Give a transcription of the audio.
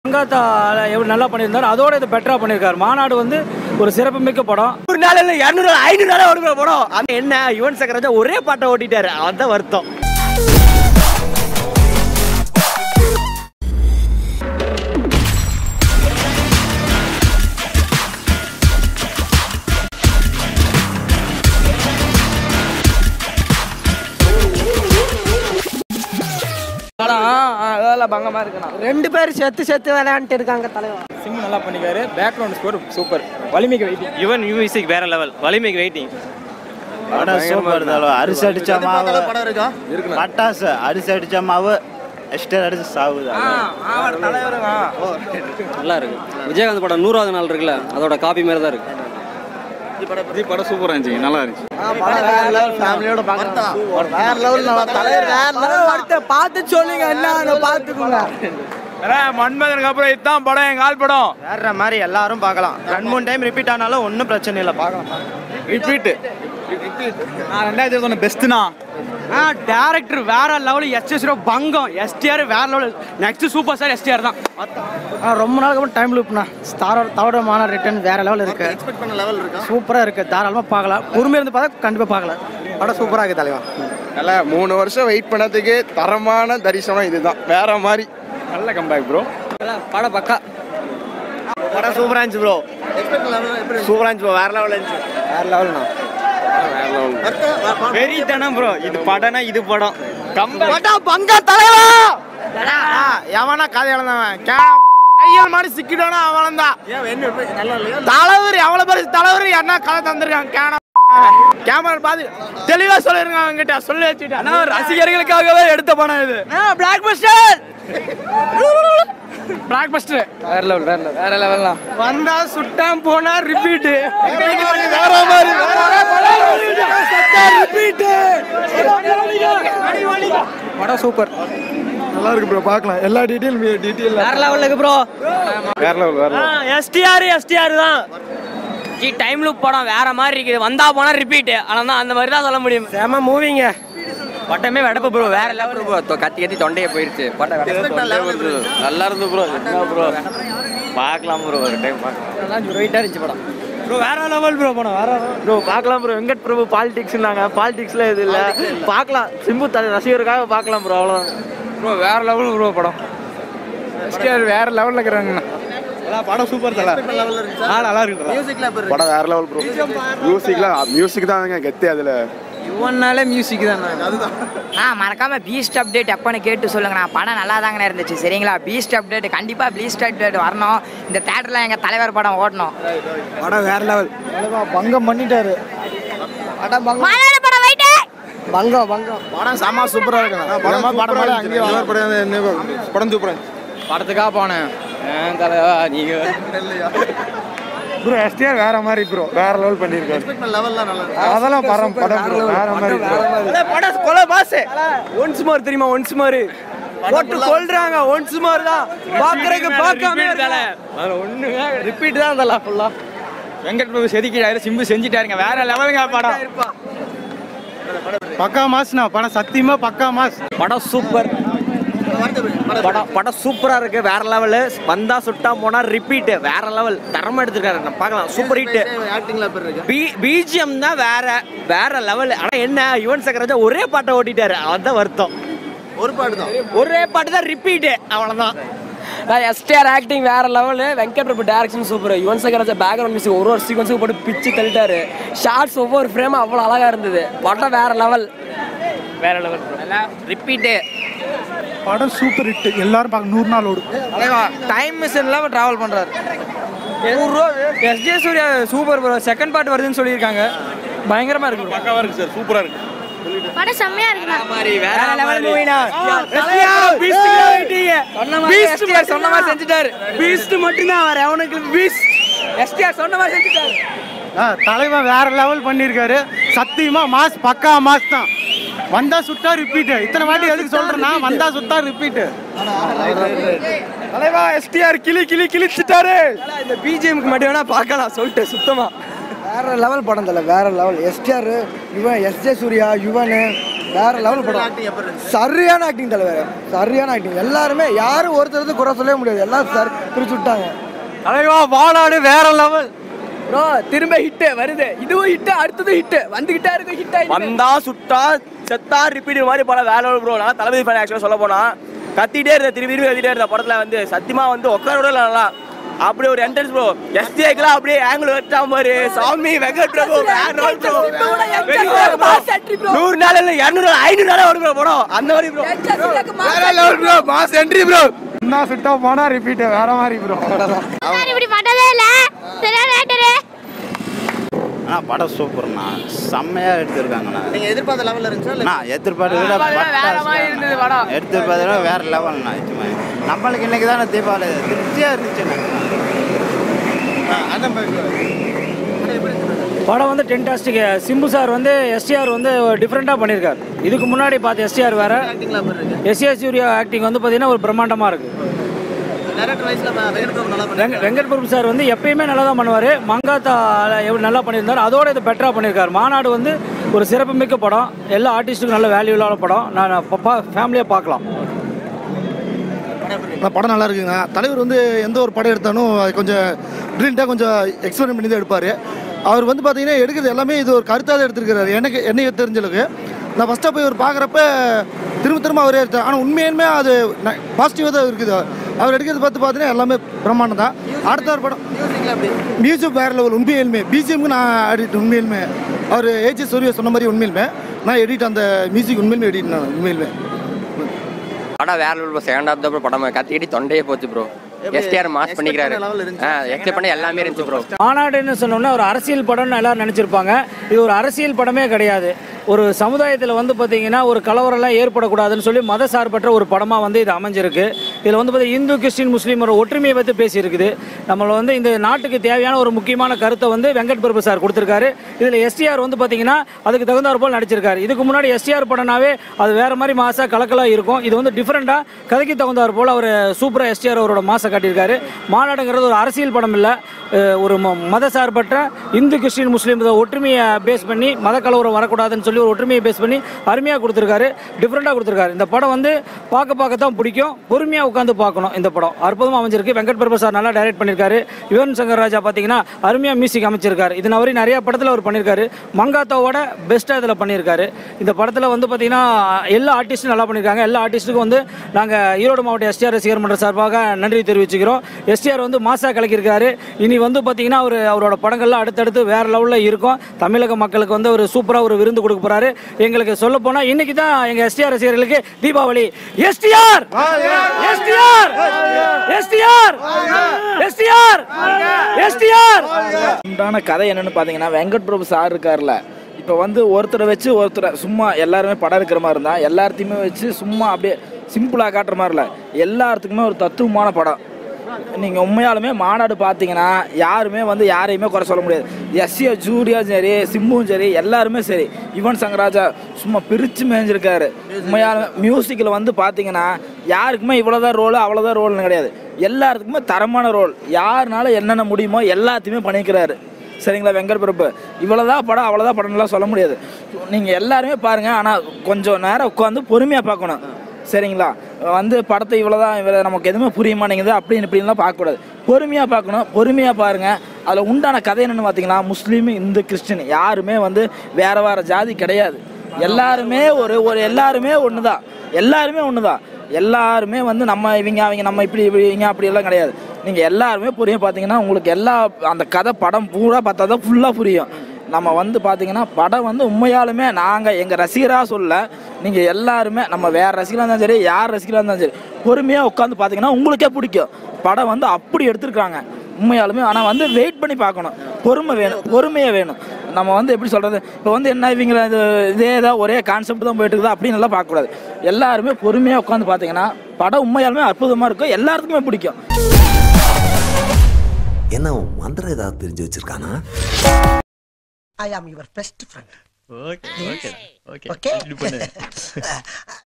மங்காத்தா எவ்வளோ நல்லா பண்ணியிருந்தாரு அதோட இது பெட்டராக பண்ணியிருக்காரு மாநாடு வந்து ஒரு சிறப்புமிக்க படம் ஒரு நாள் இல்ல இரநூறு நாள் ஐநூறு நாள் ஓடுற படம் ஆனா என்ன யுவன் சங்கர் ராஜா ஒரே பாட்டை ஓட்டிட்டாரு அதான் வருத்தம் ரெண்டு பேரும் செத்து செத்து விளையாண்டுட்டு இருக்காங்க தலைவா சிம்மு நல்லா பண்ணிக்காரு பேக்ரவுண்ட் ஸ்கோர் சூப்பர் வலிமைக்கு வெயிட்டிங் யுவன் மியூசிக் வேற லெவல் வலிமைக்கு வெயிட்டிங் படம் சூப்பர் தலை அரிசி அடிச்ச மாவு பட்டாசு அரிசி அடிச்ச மாவு எஸ்டர் அடிச்சு சாவுது நல்லா இருக்கு விஜயகாந்த் படம் நூறாவது நாள் இருக்குல்ல அதோட காப்பி மாதிரி தான் இருக்கு படம் சூப்பரா இருந்துச்சு நல்லா இருந்துச்சு ஃபேமிலியோட பார்க்கலாம் வேற லெவல் தலைவர் வேற லெவல் பார்த்து சொல்லுங்க என்ன பார்த்துக்கோங்க மன்மதனுக்கு அப்புறம் இதுதான் படம் எங்க ஆள் படம் வேற மாதிரி எல்லாரும் பார்க்கலாம் ரெண்டு மூணு டைம் ரிப்பீட் ஆனாலும் ஒன்றும் பிரச்சனை இல்லை பார்க்கலாம் ரிப்பீட் நான் ரெண்டாயிரத்தி சொன்ன பெஸ்ட்னா ஆ டேரக்டர் வேற லெவல் எஸ்எஸ் பங்கம் எஸ்டிஆர் வேற level next super star STR தான் ரொம்ப நாளுக்கு அப்புறம் டைம் லூப்னா ஸ்டார் தவடமான ரிட்டர்ன் வேற லெவல் இருக்கு எக்ஸ்பெக்ட் பண்ண லெவல் இருக்கா சூப்பரா இருக்கு தாராளமா பார்க்கலாம் பொறுமையா இருந்து பார்த்தா கண்டிப்பா பார்க்கலாம் படம் சூப்பரா இருக்கு தலைவா நல்லா மூணு வருஷம் வெயிட் பண்ணதுக்கு தரமான தரிசனம் இதுதான் வேற மாதிரி நல்ல கம்பேக் ப்ரோ படம் பக்கா படம் சூப்பரா இருந்துச்சு ப்ரோ சூப்பரா இருந்துச்சு ப்ரோ வேற லெவல் இருந்துச்சு வேற லெவல்னா வெறித்தனம் ப்ரோ இது படம்னா இது படம் பங்க தலைவா எவனா கதை இழந்தவன் கையல் மாதிரி சிக்கிட்டானா அவன் தான் தலைவர் எவ்வளவு பேர் தலைவர் என்ன கதை தந்திருக்கான் கேன கேமரா பாத்து தெளிவா சொல்லிருங்க அவங்க கிட்ட சொல்லி வச்சுட்டு ரசிகர்களுக்காகவே எடுத்த படம் இது பிளாக் பஸ்டர் பிளாக் பஸ்டர் வேற லெவல் வேற லெவல் வேற லெவல்லாம் வந்தா சுட்டான் போனா ரிப்பீட் வேற மாதிரி படம் சூப்பர் நல்லா இருக்கு ப்ரோ பார்க்கலாம் எல்லா டீட்டெயில் டீட்டெயில் வேற லெவல்ல இருக்கு ப்ரோ வேற லெவல் வேற எஸ்டிஆர் எஸ்டிஆர் தான் ஜி டைம் லூப் படம் வேற மாதிரி இருக்குது வந்தா போனா ரிப்பீட் ஆனா தான் அந்த மாதிரி தான் சொல்ல முடியும் செம மூவிங்க பட்டமே வெடப்பு ப்ரோ வேற லெவல் ப்ரோ கத்தி கத்தி தொண்டையை போயிருச்சு படம் நல்லா இருந்து ப்ரோ என்ன ப்ரோ பார்க்கலாம் ப்ரோ ஒரு டைம் பார்க்கலாம் வெயிட்டா இருந்துச்சு படம் ப்ரோ வேற லெவல் ப்ரோ படம் வேற ப்ரோ பார்க்கலாம் ப்ரோ வெங்கட் பிரபு பாலிடிக்ஸ்னாங்க பாலிடிக்ஸ்ல இது இல்ல பார்க்கலாம் சிம்பு தலை ரசிகருக்காக பார்க்கலாம் ப்ரோ அவ்வளோதான் ப்ரோ வேற லெவல் ப்ரோ படம் எஸ்டிஆர் வேற லெவல்ல இருக்கிறாங்க படம் சூப்பர் தல ஆ நல்லா இருக்கு மியூசிக்ல படம் வேற லெவல் ப்ரோ மியூசிக்லாம் மியூசிக் தான் கெத்து அதுல யுவன்னாலே மியூசிக் தான் ஆ மறக்காம பீஸ்ட் அப்டேட் எப்போன்னு கேட்டு சொல்லுங்கண்ணா படம் நல்லா தாங்கண்ணே இருந்துச்சு சரிங்களா பீஸ்ட் அப்டேட் கண்டிப்பாக பீஸ்ட் அப்டேட் வரணும் இந்த தேட்டரில் எங்கள் தலைவர் படம் ஓடணும் படம் வேற லெவல் பங்கம் பண்ணிட்டாரு மலையாள படம் வைட்டு பங்கம் பங்கம் படம் செம சூப்பரா இருக்கு படம் படம் மேல அங்கேயே படம் சூப்பரா படத்துக்காக போனேன் தலைவா நீங்க ப்ரோ எஸ்டிஆர் வேற மாதிரி ப்ரோ வேற லெவல் பண்ணிருக்காரு லெவல்லாம் நல்லா அதெல்லாம் படம் படம் ப்ரோ வேற மாதிரி bro. படம் கொலை பாஸ் ஒன்ஸ் மோர் தெரியுமா ஒன்ஸ் மோர் போட்டு கொல்றாங்க ஒன்ஸ் மோர் தான் பாக்குறதுக்கு பார்க்காம ஒண்ணுங்க ரிப்பீட் தான் அதெல்லாம் ஃபுல்லா வெங்கட் பிரபு செதுக்கிட்டாரு சிம்பு செஞ்சுட்டாருங்க வேற லெவலுங்க படம் பக்கா மாஸ்னா படம் சத்தியமா பக்கா மாஸ் படம் சூப்பர் படம் படம் சூப்பரா இருக்கு வேற லெவலு வந்தா சுட்டா போனா ரிப்பீட் வேற லெவல் தரமா எடுத்திருக்காரு நம்ம பார்க்கலாம் சூப்பர் ஹிட் ஆக்டிங்ல பேர் இருக்கு பி பிஜிஎம் தான் வேற வேற லெவல் ஆனா என்ன யுவன் சங்கர் ராஜா ஒரே பாட்டை ஓட்டிட்டாரு அதான் வருத்தம் ஒரு பாட்டு தான் ஒரே பாட்டு தான் ரிப்பீட் அவ்வளவுதான் எஸ்டிஆர் ஆக்டிங் வேற level Venkat Prabhu direction super Yuvan Shankar Raja background music ஒரு ஒரு சீக்வன்ஸுக்கு போட்டு பிச்சு தள்ளிட்டாரு ஷார்ட்ஸ் ஒவ்வொரு ஃப்ரேமும் அவ்வளோ அழகா இருந்தது படம் வேற லெவல் வேற லெவல் ரிப்பீட்டு படம் சூப்பர் ஹிட் எல்லாரும் பார்க்க நூறு நாள் ஓடும் டைம் மிஷின் இல்லாம டிராவல் பண்றாரு நூறுரூவா SJ Suryah super bro second part வருதுன்னு சொல்லியிருக்காங்க பயங்கரமா இருக்கு பக்காவா இருக்கு சார் சூப்பரா இருக்கு படம் செம்மையா இருக்குண்ணா வேற லெவல் மூவினா எஸ்டிஆர் சொன்ன மாதிரி செஞ்சுட்டாரு பீஸ்ட் மட்டும்தான் வர அவனுக்கு பீஸ்ட் எஸ்டிஆர் சொன்ன மாதிரி செஞ்சுட்டாரு தலைவன் வேற லெவல் பண்ணிருக்காரு சத்தியமா மாஸ் பக்கா மாஸ் தான் வந்தா சுட்டா ரிப்பீட் இத்தனை வாட்டி எதுக்கு சொல்றேன்னா வந்தா சுட்டா ரிப்பீட் தலைவா எஸ்டிஆர் கிளி கிளி கிழிச்சிட்டாரு இந்த பிஜிஎம்க்கு மட்டும் வேணா பார்க்கலாம் சொல்லிட்டு சுத்தமா வேற லெவல் படம் தல வேற level STR Yuvan SJ Suryah Yuvan வேற லெவல் படம் சரியான ஆக்டிங் தலைவர் சரியான ஆக்டிங் எல்லாருமே யாரும் ஒருத்தர் குறை சொல்லவே முடியாது எல்லாரும் சரி பிரிச்சு விட்டாங்க தலைவா மாநாடு வேற லெவல் ப்ரோ திரும்ப ஹிட் வருது இதுவும் ஹிட் அடுத்தது ஹிட் வந்துகிட்டே இருக்கு ஹிட் வந்தா சுட்டா செத்தா ரிப்பீட் மாதிரி படம் வேற ப்ரோ நான் தளபதி ஃபேன் ஆக்சுவலாக சொல்ல போனா கத்திட்டே இருந்த திரும்பி திரும்பி கத்திட்டே இருந்த படத்துல வந்து சத்தியமா வந்து உட்கார விட நல்லா அப்படி ஒரு என்ட்ரன்ஸ் ப்ரோ எஸ்டிஐக்கெல்லாம் அப்படியே ஆங்கிள் வச்சா மாதிரி சாமி வெங்கட் பிரபு வேற level bro. நூறு நாள் இல்ல இரநூறு நாள் ஐநூறு நாள் வரும் bro படம் அந்த மாதிரி ப்ரோ வேற level bro mass entry bro வந்தா சுட்டா போனா ரிப்பீட் வேற மாதிரி ப்ரோ நான் இப்படி பண்ணதே இல்ல சரியான ஆக்டரு ஆனா படம் சூப்பர்ண்ணா செம்மையா எடுத்திருக்காங்கண்ணா நீங்க எதிர்பார்த்த லெவல்ல இருந்துச்சா நான் எதிர்பார்த்த விட பட்டா எடுத்திருப்பதை விட வேற லெவல்ண்ணா நிஜமா நம்மளுக்கு இன்னைக்கு தானே தீபாவளி திருப்தியா இருந்துச்சுண்ணா படம் வந்து டென்டாஸ்டிக் சிம்பு சார் வந்து எஸ்டிஆர் வந்து டிஃப்ரெண்ட்டாக பண்ணியிருக்காரு இதுக்கு முன்னாடி பார்த்த எஸ்டிஆர் வேற எஸ்ஏ சூர்யா ஆக்டிங் வந்து பார்த்தீங்கன்னா ஒரு பிரம்மாண்டமாக இருக்கு டேரக்டர் வைஸ்ல வெங்கட் பிரபு நல்லா வெங்க வெங்கட் பிரபு சார் வந்து எப்பயுமே நல்லா தான் பண்ணுவார் மங்காத்தா எவ்வளோ நல்லா பண்ணியிருந்தார் அதோட இது பெட்டராக பண்ணியிருக்காரு மாநாடு வந்து ஒரு சிறப்புமிக்க படம் எல்லா ஆர்டிஸ்ட்டுக்கும் நல்ல வேல்யூலான படம் நான் ஃபேமிலியாக பார்க்கலாம் நான் படம் நல்லா இருக்குங்க தலைவர் வந்து எந்த ஒரு படம் எடுத்தாலும் அது கொஞ்சம் ப்ரில்லியண்ட்டாக கொஞ்சம் எக்ஸ்பெரிமெண்ட் பண்ணி தான் எடுப்பார் அவர் வந்து பார்த்தீங்கன்னா எடுக்கிறது எல்லாமே இது ஒரு கருத்தாக தான் எடுத்திருக்கிறாரு எனக்கு என்னைய தெரிஞ்சளவுக்கு நான் ஃபஸ்ட்டாக போய் அவர் பார்க்குறப்ப திரும்ப திரும்ப அவரே எடுத்தார் ஆனால் உண்மையுமே அது பாசிட்டிவாக தான் இருக்குது அவர் எடுக்கிறது பார்த்து பார்த்தீங்கன்னா எல்லாமே பிரம்மாண்டம் தான் அடுத்த ஒரு படம் மியூசிக் வேறு லெவல் உண்மையிலுமே பிஜிஎம்க்கு நான் எடிட் உண்மையிலுமே அவர் ஏஜி சூர்யா சொன்ன மாதிரி உண்மையிலுமே நான் எடிட் அந்த மியூசிக் உண்மையிலுமே எடிட் நான் உண்மையிலுமே படம் வேற level bro. செகண்ட் ஹாஃப் தான் ப்ரோ படம் கத்திக்கிட்டு தொண்டையே போச்சு ப்ரோ எஸ்டிஆர் மாஸ் பண்ணிக்கிறாரு எக்ஸ்பெக்ட் பண்ண எல்லாமே இருந்துச்சு ப்ரோ மாநாடுன்னு சொன்னோம்னா ஒரு அரசியல் படம்னு எல்லாரும் நினச்சிருப்பாங்க இது ஒரு அரசியல் படமே கிடையாது ஒரு சமுதாயத்தில் வந்து பார்த்தீங்கன்னா ஒரு கலவரம்லாம் ஏற்படக்கூடாதுன்னு சொல்லி மத சார்பற்ற ஒரு படமாக வந்து இது அமைஞ்சிருக்கு இதில் வந்து பார்த்தீங்கன்னா இந்து கிறிஸ்டின் முஸ்லீம் ஒரு ஒற்றுமையை பற்றி பேசியிருக்குது நம்மள வந்து இந்த நாட்டுக்கு தேவையான ஒரு முக்கியமான கருத்தை வந்து வெங்கட் பிரபு சார் கொடுத்துருக்காரு இதில் எஸ்டிஆர் வந்து பார்த்தீங்கன்னா அதுக்கு தகுந்தாற் போல் நடிச்சிருக்காரு இதுக்கு முன்னாடி எஸ்டிஆர் படம்னாவே அது வேற மாதிரி மாசா கலக்கலாக இருக்கும் இது வந்து டிஃப்ரெண்ட்டாக கதைக்கு தகுந்தாற் போல் அவர் சூப்பராக எஸ்டிஆர் அவரோட மாசை காட்டியிருக்காரு மாநாடுங்கிறது ஒரு அரசியல் படம் இல்லை அஹ் ஒரு ம- மத சார்பற்ற இந்து கிறிஸ்டின் முஸ்லீம் இதை ஒற்றுமையை பேஸ் பண்ணி மத கலவரம் வரக்கூடாதுன்னு சொல்லி ஒரு ஒற்றுமையை பேஸ் பண்ணி அருமையாக கொடுத்துருக்காரு டிஃப்ரெண்ட்டாக கொடுத்துருக்காரு இந்த படம் வந்து பார்க்க பார்க்க தான் பிடிக்கும் பொறுமையாக உட்காந்து பார்க்கணும் இந்த படம் அற்புதமாக அமைஞ்சிருக்கு வெங்கட் பிரபு சார் நல்லா டைரக்ட் பண்ணியிருக்காரு யுவன் சங்கர் ராஜா பார்த்தீங்கன்னா அருமையாக மியூசிக் அமைச்சிருக்காரு இது நவரி நிறைய படத்தில் அவர் பண்ணியிருக்காரு மங்காத்தாவோட பெஸ்ட்டாக இதில் பண்ணியிருக்காரு இந்த படத்தில் வந்து பார்த்தீங்கன்னா எல்லா ஆர்டிஸ்ட்டும் நல்லா பண்ணியிருக்காங்க எல்லா ஆர்டிஸ்ட்டுக்கும் வந்து நாங்கள் ஈரோடு மாவட்ட எஸ்டிஆர் ரசிகர் மன்ற சார்பாக நன்றி தெரிவிச்சுக்கிறோம் எஸ்டிஆர் வந்து மாசா கலக்கியிருக்காரு இனி வந்து பார்த்தீங்கன்னா அவர் அவரோட படங்கள்லாம் அடுத்தடுத்து வேற லெவலில் இருக்கும் தமிழக மக்களுக்கு வந்து ஒரு சூப்பராக ஒரு விருந்து கொடுக்க போறாரு எங்களுக்கு சொல்ல போனால் இன்னைக்கு தான் எங்கள் எஸ்டிஆர் ரசிகர்களுக்கு Deepavali STR STR STR STR STR உண்டான கதை என்னன்னு பார்த்தீங்கன்னா வெங்கட் பிரபு சார் இருக்கார்ல இப்போ வந்து ஒருத்தரை வச்சு ஒருத்தரை சும்மா எல்லாருமே படம் இருக்கிற மாதிரி இருந்தால் எல்லாத்தையுமே வச்சு சும்மா அப்படியே சிம்பிளாக காட்டுற மாதிரி இல்லை எல்லாத்துக்குமே ஒரு தத்துவமான படம் நீங்கள் உண்மையாலுமே மாநாடு பார்த்தீங்கன்னா யாருமே வந்து யாரையுமே குறை சொல்ல முடியாது எஸ்ஏ ஜூரியாவும் சரி சிம்புவும் சரி எல்லாருமே சரி யுவன் சங்கராஜா சும்மா பிரித்து மேய்ஞ்சிருக்காரு உண்மையாலுமே மியூசிக்கில் வந்து பார்த்தீங்கன்னா யாருக்குமே இவ்வளோதான் ரோல் அவ்வளோதான் ரோல்னு கிடையாது எல்லாத்துக்குமே தரமான ரோல் யாருனால என்னென்ன முடியுமோ எல்லாத்தையுமே பண்ணிக்கிறாரு சரிங்களா வெங்கட் பிரபு இவ்வளோதான் படம் அவ்வளோதான் படம்லாம் சொல்ல முடியாது நீங்கள் எல்லாருமே பாருங்கள் ஆனால் கொஞ்சம் நேரம் உட்காந்து பொறுமையாக பார்க்கணும் சரிங்களா வந்து படத்தை இவ்வளோதான் இவ்வளோ நமக்கு எதுவுமே புரிய மாட்டேங்குது அப்படின்னு இப்படின்லாம் பார்க்கக்கூடாது பொறுமையாக பார்க்கணும் பொறுமையாக பாருங்கள் அதில் உண்டான கதை என்னென்னு பார்த்தீங்கன்னா முஸ்லீம் இந்து கிறிஸ்டின் யாருமே வந்து வேற வேற ஜாதி கிடையாது எல்லாருமே ஒரு ஒரு எல்லாருமே ஒன்று தான் எல்லாருமே ஒன்று தான் எல்லாருமே வந்து நம்ம இவங்க அவங்க நம்ம இப்படி இவங்க அப்படி எல்லாம் கிடையாது நீங்கள் எல்லாருமே புரியும் பார்த்தீங்கன்னா உங்களுக்கு எல்லா அந்த கதை படம் பூரா பார்த்தா தான் ஃபுல்லாக புரியும் நம்ம வந்து பார்த்தீங்கன்னா படம் வந்து உண்மையாலுமே நாங்கள் எங்கள் ரசிகராக சொல்ல நீங்கள் எல்லாருமே நம்ம வேறு ரசிகராக இருந்தாலும் சரி யார் ரசிகராக இருந்தாலும் சரி பொறுமையாக உட்காந்து பார்த்தீங்கன்னா உங்களுக்கே பிடிக்கும் படம் வந்து அப்படி எடுத்திருக்காங்க உண்மையாலுமே ஆனால் வந்து வெயிட் பண்ணி பார்க்கணும் பொறுமை வேணும் பொறுமையாக வேணும் நம்ம வந்து எப்படி சொல்கிறது இப்போ வந்து என்ன இவங்க இது இதே தான் ஒரே கான்செப்ட் தான் போயிட்டு இருக்குதா அப்படின்னு எல்லாம் பார்க்கக்கூடாது எல்லாருமே பொறுமையாக உட்காந்து பார்த்தீங்கன்னா படம் உண்மையாலுமே அற்புதமாக இருக்கும் எல்லாத்துக்குமே பிடிக்கும் என்ன மந்திரம் ஏதாவது தெரிஞ்சு வச்சிருக்கானா I am your best friend okay okay okay Okay. இப்படி பண்ணு